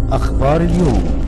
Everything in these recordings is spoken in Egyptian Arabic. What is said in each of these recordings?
أخبار اليوم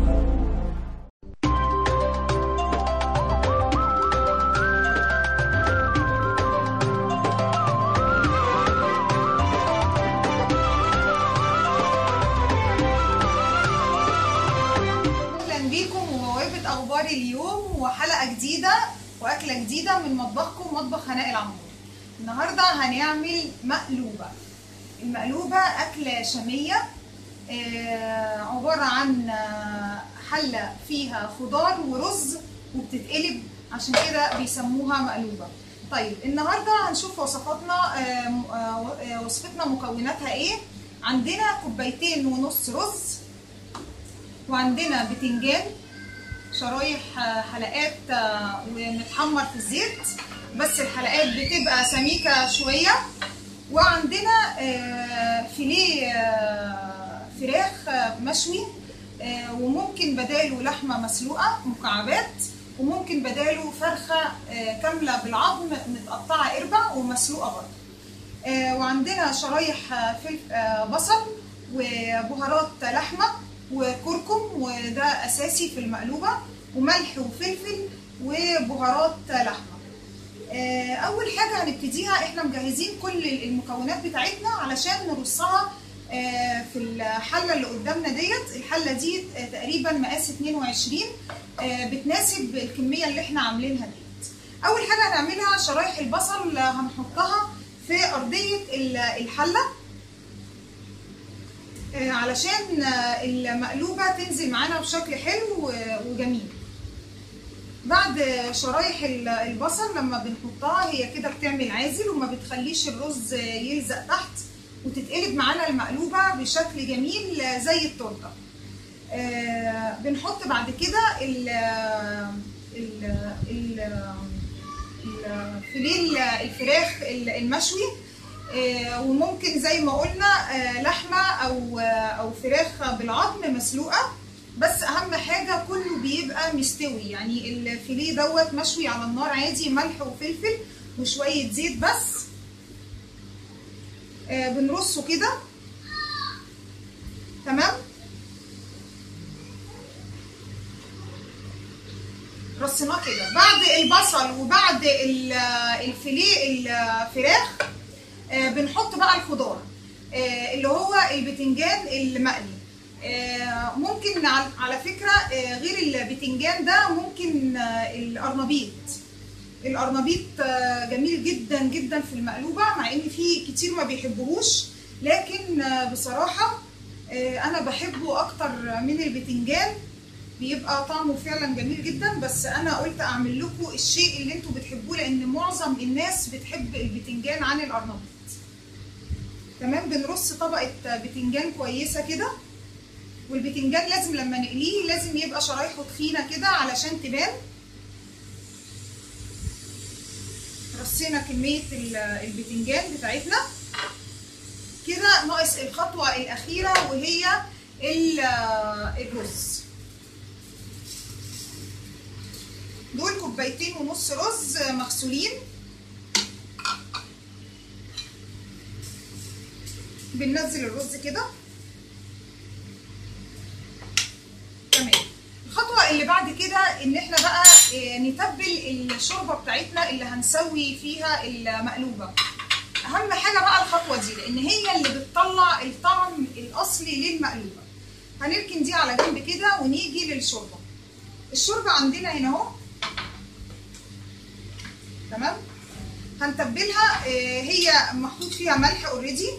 اهلا بيكم وبوابه اخبار اليوم وحلقه جديده واكله جديده من مطبخكم مطبخ هناء العمود النهارده هنعمل مقلوبه المقلوبه اكله شاميه آه، عباره عن آه، حله فيها خضار ورز وبتتقلب عشان كده بيسموها مقلوبه طيب النهارده هنشوف وصفاتنا آه، م- آه، آه، وصفتنا مكوناتها ايه عندنا كوبايتين ونص رز وعندنا بتنجان شرايح آه، حلقات آه، ومتحمر في الزيت بس الحلقات بتبقى سميكة شوية وعندنا آه، فيليه آه، فراخ آه، مشوي آه، وممكن بداله لحمة مسلوقة مكعبات وممكن بداله فرخة آه، كاملة بالعظم متقطعة إربع ومسلوقة برضه آه، وعندنا شرايح آه، فلفل آه، بصل وبهارات لحمه وكركم وده اساسي في المقلوبه وملح وفلفل وبهارات لحمه آه، اول حاجه هنبتديها احنا مجهزين كل المكونات بتاعتنا علشان نرصها آه، في الحله اللي قدامنا ديت الحله دي آه، تقريبا مقاس 22 آه، بتناسب الكميه اللي احنا عاملينها ديت اول حاجه هنعملها شرايح البصل آه، هنحطها في ارضيه ال- الحله آه، علشان آه، المقلوبه تنزل معانا بشكل حلو و- وجميل بعد شرايح ال- البصل لما بنحطها هي كده بتعمل عازل وما بتخليش الرز يلزق تحت وتتقلب معانا المقلوبه بشكل جميل زي التورته آه، بنحط بعد كده ال ال ال الفيليه الفراخ المشوي آه، وممكن زي ما قلنا آه، لحمه او او فراخ بالعظم مسلوقه بس اهم حاجه كله بيبقى مستوي يعني الفيليه دوت مشوي على النار عادي ملح وفلفل وشويه زيت بس آه، بنرصه كده تمام رصيناه كده بعد البصل وبعد ال- الفيليه الفراخ آه، بنحط بقى الخضار آه، اللي هو البتنجان المقلي آه، ممكن على على فكرة آه، غير البتنجان ده ممكن آه، القرنبيط القرنبيط آه، جميل جدا جدا في المقلوبة مع ان في كتير ما بيحبوهوش لكن آه، بصراحة آه، انا بحبه اكتر من البتنجان بيبقى طعمه فعلا جميل جدا بس انا قلت اعمل لكم الشيء اللي انتوا بتحبوه لان معظم الناس بتحب البتنجان عن القرنبيط تمام بنرص طبقة بتنجان كويسة كده والبتنجان لازم لما نقليه لازم يبقى شرايحه تخينة كده علشان تبان رصينا كمية ال- البتنجان بتاعتنا كده ناقص الخطوة الأخيرة وهي ال- الرز دول كوبايتين ونص رز مغسولين بننزل الرز كده تمام الخطوه اللي بعد كده ان احنا بقى آه، نتبل الشوربه بتاعتنا اللي هنسوي فيها المقلوبه اهم حاجه بقى الخطوه دي لان هي اللي بتطلع الطعم الاصلي للمقلوبه هنركن دي على جنب كده ونيجي للشوربه الشوربه عندنا هنا اهو تمام هنتبلها آه، هي محطوط فيها ملح اوريدي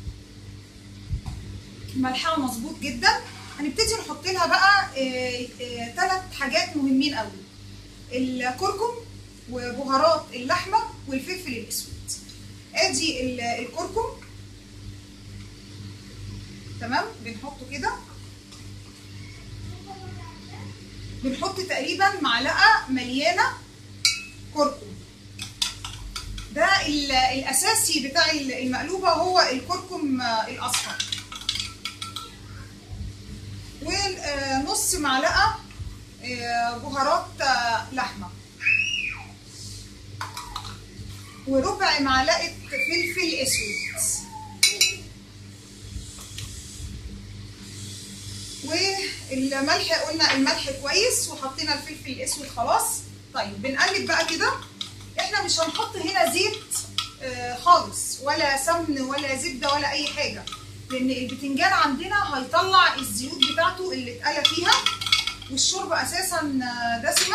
ملحها مظبوط جدا هنبتدي نحط لها بقى ثلاث حاجات مهمين قوي الكركم وبهارات اللحمه والفلفل الاسود ادي ال- الكركم تمام بنحطه كده بنحط تقريبا معلقه مليانه كركم ده ال- الاساسي بتاع المقلوبه هو الكركم آه، الاصفر ونص معلقه آه، بهارات آه، لحمه وربع معلقه فلفل اسود الملح قلنا الملح كويس وحطينا الفلفل الاسود خلاص طيب بنقلب بقى كده احنا مش هنحط هنا زيت آه خالص ولا سمن ولا زبده ولا اي حاجه لان البتنجان عندنا هيطلع الزيوت بتاعته اللي اتقلى فيها والشوربه اساسا دسمه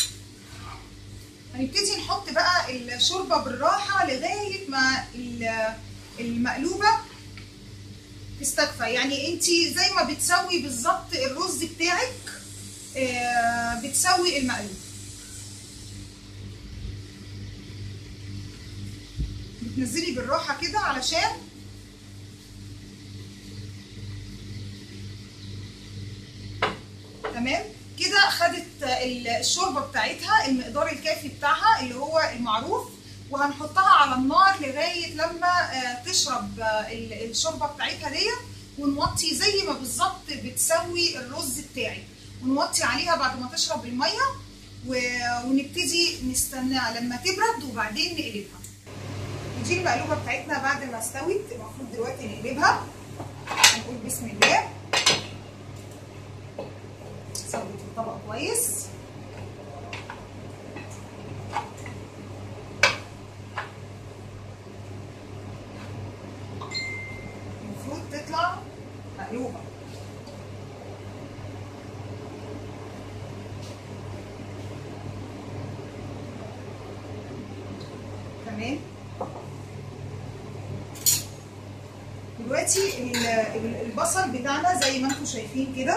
هنبتدي نحط بقى الشوربه بالراحه لغايه ما المقلوبه تستكفى يعني انت زي ما بتسوي بالظبط الرز بتاعك آه بتسوي المقلوب بتنزلي بالراحه كده علشان تمام كده خدت الشوربه بتاعتها المقدار الكافي بتاعها اللي هو المعروف وهنحطها على النار لغايه لما تشرب الشوربه بتاعتها دي ونوطي زي ما بالظبط بتسوي الرز بتاعي ونوطي عليها بعد ما تشرب الميه ونبتدي نستناها لما تبرد وبعدين نقلبها دي المقلوبه بتاعتنا بعد ما استوت المفروض دلوقتي نقلبها هنقول بسم الله سويت الطبق كويس المفروض تطلع مقلوبه تمام دلوقتي البصل بتاعنا زي ما انتم شايفين كده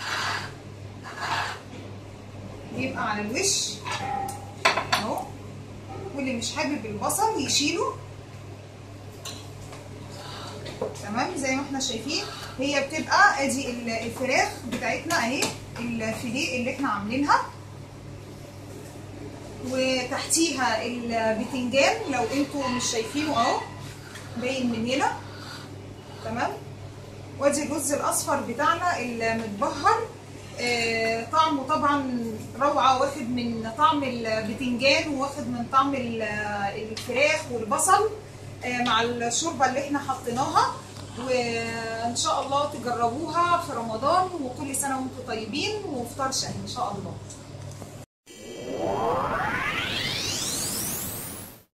يبقى على الوش اهو واللي مش حابب البصل يشيله تمام زي ما احنا شايفين هي بتبقى ادي الفراخ بتاعتنا اهي الفيليه اللي احنا عاملينها وتحتيها البتنجان لو انتوا مش شايفينه اهو باين من هنا تمام وادي الرز الاصفر بتاعنا المتبهر آه طعمه طبعا روعه واخد من طعم البتنجان واخد من طعم الفراخ والبصل آه مع الشوربه اللي احنا حطيناها وان شاء الله تجربوها في رمضان وكل سنه وانتم طيبين وفطار شهي ان شاء الله